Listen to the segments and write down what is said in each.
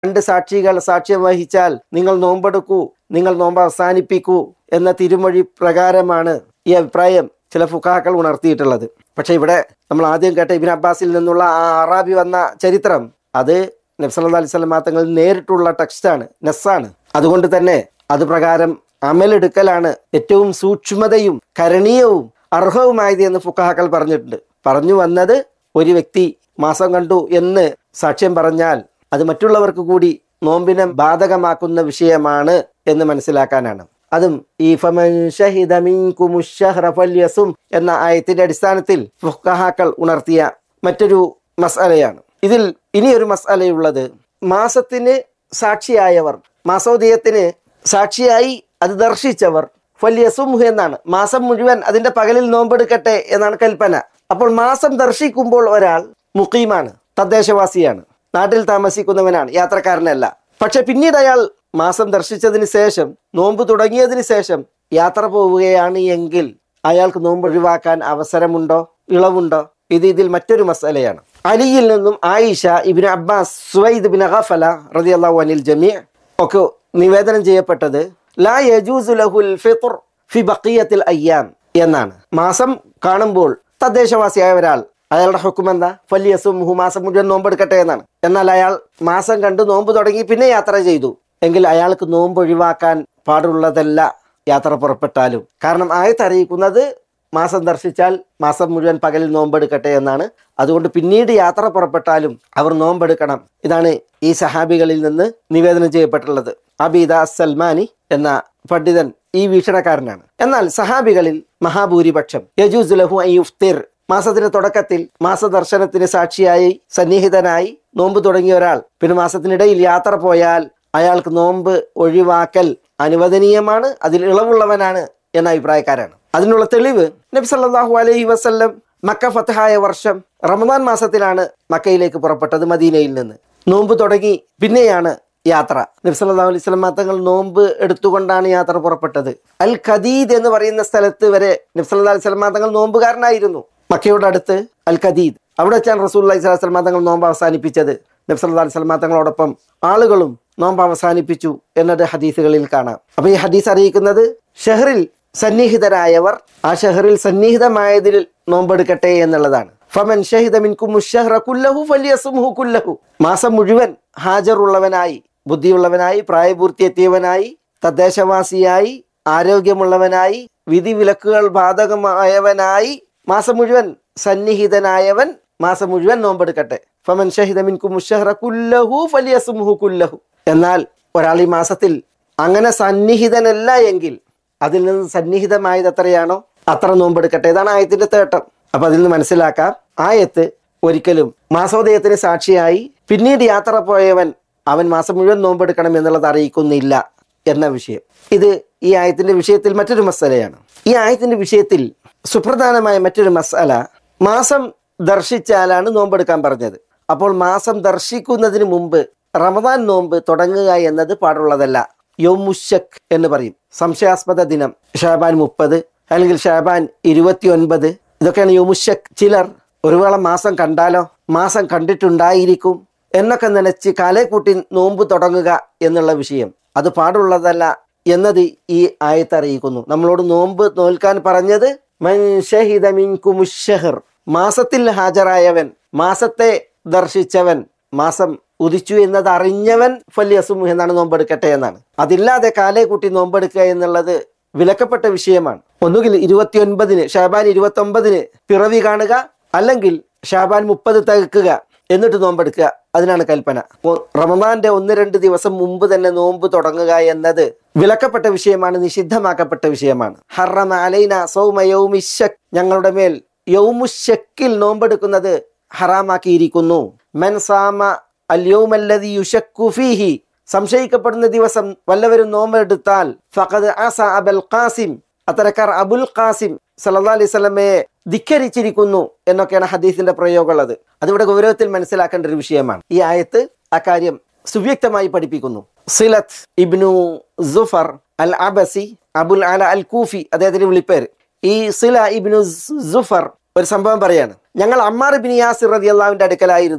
രണ്ട് സാക്ഷികൾ സാക്ഷ്യം വഹിച്ചാൽ നിങ്ങൾ നോമ്പെടുക്കൂ നിങ്ങൾ നോമ്പ് അവസാനിപ്പിക്കൂ എന്ന തിരുമൊഴി പ്രകാരമാണ് ഈ അഭിപ്രായം ചില ഫുക്കാക്കൾ ഉണർത്തിയിട്ടുള്ളത് പക്ഷെ ഇവിടെ നമ്മൾ ആദ്യം കേട്ട ഇബിൻ അബ്ബാസിൽ നിന്നുള്ള ആ അറാബി വന്ന ചരിത്രം അത് നബ്സല്ലാ അലൈഹി സ്വലം തങ്ങൾ നേരിട്ടുള്ള ടെക്സ്റ്റാണ് നെസ്സാണ് അതുകൊണ്ട് തന്നെ അത് പ്രകാരം അമലെടുക്കലാണ് ഏറ്റവും സൂക്ഷ്മതയും കരണീയവും അർഹവുമായത് എന്ന് ഫുക്കാക്കൾ പറഞ്ഞിട്ടുണ്ട് പറഞ്ഞു വന്നത് ഒരു വ്യക്തി മാസം കണ്ടു എന്ന് സാക്ഷ്യം പറഞ്ഞാൽ അത് മറ്റുള്ളവർക്ക് കൂടി നോമ്പിനെ ബാധകമാക്കുന്ന വിഷയമാണ് എന്ന് മനസ്സിലാക്കാനാണ് അതും ഈ ഫമൻ ഷഹിദ മിൻകുമു ശഹ്റ ഫല്യസും എന്ന ആയത്തിന്റെ അടിസ്ഥാനത്തിൽ ഫുഖഹാക്കൾ ഉണർത്തിയ മറ്റൊരു മസാലയാണ് ഇതിൽ ഇനിയൊരു മസാലയുള്ളത് മാസത്തിന് സാക്ഷിയായവർ മാസോദയത്തിന് സാക്ഷിയായി അത് ദർശിച്ചവർ ഫല്യസുംഹു എന്നാണ് മാസം മുഴുവൻ അതിന്റെ പകലിൽ നോമ്പെടുക്കട്ടെ എന്നാണ് കൽപ്പന അപ്പോൾ മാസം ദർശിക്കുമ്പോൾ ഒരാൾ മുഖീമാണ് തദ്ദേശവാസിയാണ് നാട്ടിൽ താമസിക്കുന്നവനാണ് യാത്രക്കാരനല്ല പക്ഷെ പിന്നീട് അയാൾ മാസം ദർശിച്ചതിന് ശേഷം നോമ്പ് തുടങ്ങിയതിന് ശേഷം യാത്ര പോവുകയാണ് എങ്കിൽ അയാൾക്ക് നോമ്പ് ഒഴിവാക്കാൻ അവസരമുണ്ടോ ഇളവുണ്ടോ ഇത് ഇതിൽ മറ്റൊരു മസലയാണ് അലിയിൽ നിന്നും Aisha ibn Abbas Suwaid bin അഗഫല റളിയല്ലാഹു അനിൽ ജമീ ഒക്കെ നിവേദനം ചെയ്യപ്പെട്ടത് ലാ യജൂസു ലഹുൽ ഫിത്ർ ഫി ബഖിയത്തിൽ അയ്യാം എന്നാണ് മാസം കാണുമ്പോൾ തദ്ദേശവാസിയായ ഒരാൾ അയാളുടെ ഹുക്കും എന്താ ഫല്യസുംഹു മാസം മുഴുവൻ നോമ്പെടുക്കട്ടെ എന്നാണ് എന്നാൽ അയാൾ മാസം കണ്ട് നോമ്പ് തുടങ്ങി പിന്നെ യാത്ര ചെയ്തു എങ്കിൽ അയാൾക്ക് നോമ്പ് ഒഴിവാക്കാൻ പാടുള്ളതല്ല യാത്ര പുറപ്പെട്ടാലും കാരണം ആയത്ത് അറിയിക്കുന്നത് മാസം ദർശിച്ചാൽ മാസം മുഴുവൻ പകലിൽ നോമ്പെടുക്കട്ടെ എന്നാണ് അതുകൊണ്ട് പിന്നീട് യാത്ര പുറപ്പെട്ടാലും അവർ നോമ്പെടുക്കണം ഇതാണ് ഈ സഹാബികളിൽ നിന്ന് നിവേദനം ചെയ്യപ്പെട്ടുള്ളത് അബീദ സൽമാനി എന്ന പണ്ഡിതൻ ഈ വീക്ഷണക്കാരനാണ് എന്നാൽ സഹാബികളിൽ മഹാഭൂരിപക്ഷം യജൂസ് ലഹു ഐ യുഫ്തിർ മാസത്തിന്റെ തുടക്കത്തിൽ മാസദർശനത്തിന് സാക്ഷിയായി സന്നിഹിതനായി നോമ്പ് തുടങ്ങിയ ഒരാൾ പിന്നെ മാസത്തിനിടയിൽ യാത്ര പോയാൽ അയാൾക്ക് നോമ്പ് ഒഴിവാക്കൽ അനുവദനീയമാണ് അതിൽ ഇളവുള്ളവനാണ് എന്ന അഭിപ്രായക്കാരാണ് അതിനുള്ള തെളിവ് നബി സല്ലല്ലാഹു അലൈഹി വസല്ലം മക്ക ഫത്തഹായ വർഷം റമദാൻ മാസത്തിലാണ് മക്കയിലേക്ക് പുറപ്പെട്ടത് മദീനയിൽ നിന്ന് നോമ്പ് തുടങ്ങി പിന്നെയാണ് യാത്ര നബി സല്ലല്ലാഹു അലൈഹി വസല്ലം തങ്ങൾ നോമ്പ് എടുത്തുകൊണ്ടാണ് യാത്ര പുറപ്പെട്ടത് അൽ ഖദീദ് എന്ന് പറയുന്ന സ്ഥലത്ത് വരെ നബി സല്ലല്ലാഹു അലൈഹി വസല്ലം തങ്ങൾ നോമ്പുകാരനായിരുന്നു മക്കയുടെ അടുത്ത് അൽ ഖദീദ് അവിടെ വെച്ചാണ് റസൂൽ അലൈഹി സ്വലാം തങ്ങൾ നോമ്പ് അവസാനിപ്പിച്ചത് നബി സല്ലല്ലാഹു അലൈഹി വസല്ലം തങ്ങളോടൊപ്പം ആളുകളും നോമ്പ് അവസാനിപ്പിച്ചു എന്നത് ഹദീസുകളിൽ കാണാം അപ്പൊ ഈ ഹദീസ് അറിയിക്കുന്നത് ഷെഹറിൽ സന്നിഹിതരായവർ ആ ഷെഹറിൽ സന്നിഹിതമായതിൽ നോമ്പെടുക്കട്ടെ എന്നുള്ളതാണ് ഫമൻ ഷഹിദ മിൻകും മുശ്ശഹ്റ കുല്ലഹു ഫലിയസുംഹു കുല്ലഹു മാസം മുഴുവൻ ഹാജറുള്ളവനായി ബുദ്ധിയുള്ളവനായി പ്രായപൂർത്തിയെത്തിയവനായി തദ്ദേശവാസിയായി ആരോഗ്യമുള്ളവനായി വിധിവിലക്കുകൾ ബാധകമായവനായി മാസം മുഴുവൻ സന്നിഹിതനായവൻ മാസം മുഴുവൻ നോമ്പെടുക്കട്ടെ ഫമൻ ഷഹിദ മിൻകും മുശ്ശഹ്റ കുല്ലഹു ഫലിയസുംഹു കുല്ലഹു എന്നാൽ ഒരാൾ ഈ മാസത്തിൽ അങ്ങനെ സന്നിഹിതനല്ല എങ്കിൽ അതിൽ നിന്ന് സന്നിഹിതമായത് എത്രയാണോ അത്ര നോമ്പെടുക്കട്ടെ ഇതാണ് ആയത്തിന്റെ തേട്ടം അപ്പൊ അതിൽ നിന്ന് മനസ്സിലാക്കാം ആയത്ത് ഒരിക്കലും മാസോദയത്തിന് സാക്ഷിയായി പിന്നീട് യാത്ര പോയവൻ അവൻ മാസം മുഴുവൻ നോമ്പെടുക്കണം എന്നുള്ളത് അറിയിക്കുന്നില്ല എന്ന വിഷയം ഇത് ഈ ആയത്തിന്റെ വിഷയത്തിൽ മറ്റൊരു മസലയാണ് ഈ ആയത്തിന്റെ വിഷയത്തിൽ സുപ്രധാനമായ മറ്റൊരു മസാല മാസം ദർശിച്ചാലാണ് നോമ്പെടുക്കാൻ പറഞ്ഞത് അപ്പോൾ മാസം ദർശിക്കുന്നതിന് മുമ്പ് റമദാൻ നോമ്പ് തുടങ്ങുക എന്നത് പാടുള്ളതല്ല യോമുഷക് എന്ന് പറയും സംശയാസ്പദ ദിനം ഷാബാൻ മുപ്പത് അല്ലെങ്കിൽ ഷാബാൻ ഇരുപത്തി ഒൻപത് ഇതൊക്കെയാണ് യോമുഷക് ചിലർ ഒരു വേള മാസം കണ്ടാലോ മാസം കണ്ടിട്ടുണ്ടായിരിക്കും എന്നൊക്കെ നനച്ച് കാലേ കൂട്ടി നോമ്പ് തുടങ്ങുക എന്നുള്ള വിഷയം അത് പാടുള്ളതല്ല എന്നത് ഈ ആയത്ത് അറിയിക്കുന്നു നമ്മളോട് നോമ്പ് നോൽക്കാൻ പറഞ്ഞത് മൻ ഷഹിദ മിൻകുമു ഷഹർ മാസത്തിൽ ഹാജരായവൻ മാസത്തെ ദർശിച്ചവൻ മാസം ഉദിച്ചു എന്നത് അറിഞ്ഞവൻ ഫല്യസുമു എന്നാണ് നോമ്പെടുക്കട്ടെ എന്നാണ് അതില്ലാതെ കാലേ കൂട്ടി നോമ്പെടുക്കുക എന്നുള്ളത് വിലക്കപ്പെട്ട വിഷയമാണ് ഒന്നുകിൽ ഇരുപത്തിയൊൻപതിന് ഷാബാൻ ഇരുപത്തി ഒമ്പതിന് പിറവി കാണുക അല്ലെങ്കിൽ ഷാബാൻ മുപ്പത് തകക്കുക എന്നിട്ട് നോമ്പെടുക്കുക അതിനാണ് കൽപ്പന ഒ- റമദാന്റെ ഒന്ന് രണ്ട് ദിവസം മുമ്പ് തന്നെ നോമ്പ് തുടങ്ങുക എന്നത് വിലക്കപ്പെട്ട വിഷയമാണ് നിഷിദ്ധമാക്കപ്പെട്ട വിഷയമാണ് ഹറമ അലൈന സൗമ യൗമിശക് ഞങ്ങളുടെ മേൽ യൗമുശക്കിൽ നോമ്പെടുക്കുന്നത് ഹറാമാക്കിയിരിക്കുന്നു മൻ സാമ അൽ യൗമല്ലദി യുശക്കു ഫീഹി സംശയിക്കപ്പെടുന്ന ദിവസം വല്ലവരും നോമ്പെടുത്താൽ ഫഖദ് അസ അബൽ ഖാസിം അത്തരക്കാർ അബുൽ ഖാസിം സല്ലല്ലാഹു അലൈഹി സ്വലമയെ ധിക്കരിച്ചിരിക്കുന്നു എന്നൊക്കെയാണ് ഹദീസിന്റെ പ്രയോഗമുള്ളത് അതിവിടെ ഗൗരവത്തിൽ മനസ്സിലാക്കേണ്ട ഒരു വിഷയമാണ് ഈ ആയത്ത് അക്കാര്യം സുവ്യക്തമായി പഠിപ്പിക്കുന്നു സിലത്ത് ഇബ്നു സുഫർ അൽ അബസി അബുൽ അല അൽ കൂഫി അദ്ദേഹത്തിന്റെ വിളിപ്പേര് ഈ സില ഇബ്നു സുഫർ ഒരു സംഭവം പറയാണ് ഞങ്ങൾ അമ്മാർ ബിൻ യാസിർ റതി അള്ളാഹുവിന്റെ അടുക്കലായിരുന്നു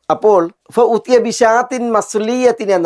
അപ്പോൾ ഫ ഉത്തിയ ബിഷാത്തിൻ മസുലിയത്തിൻ എന്ന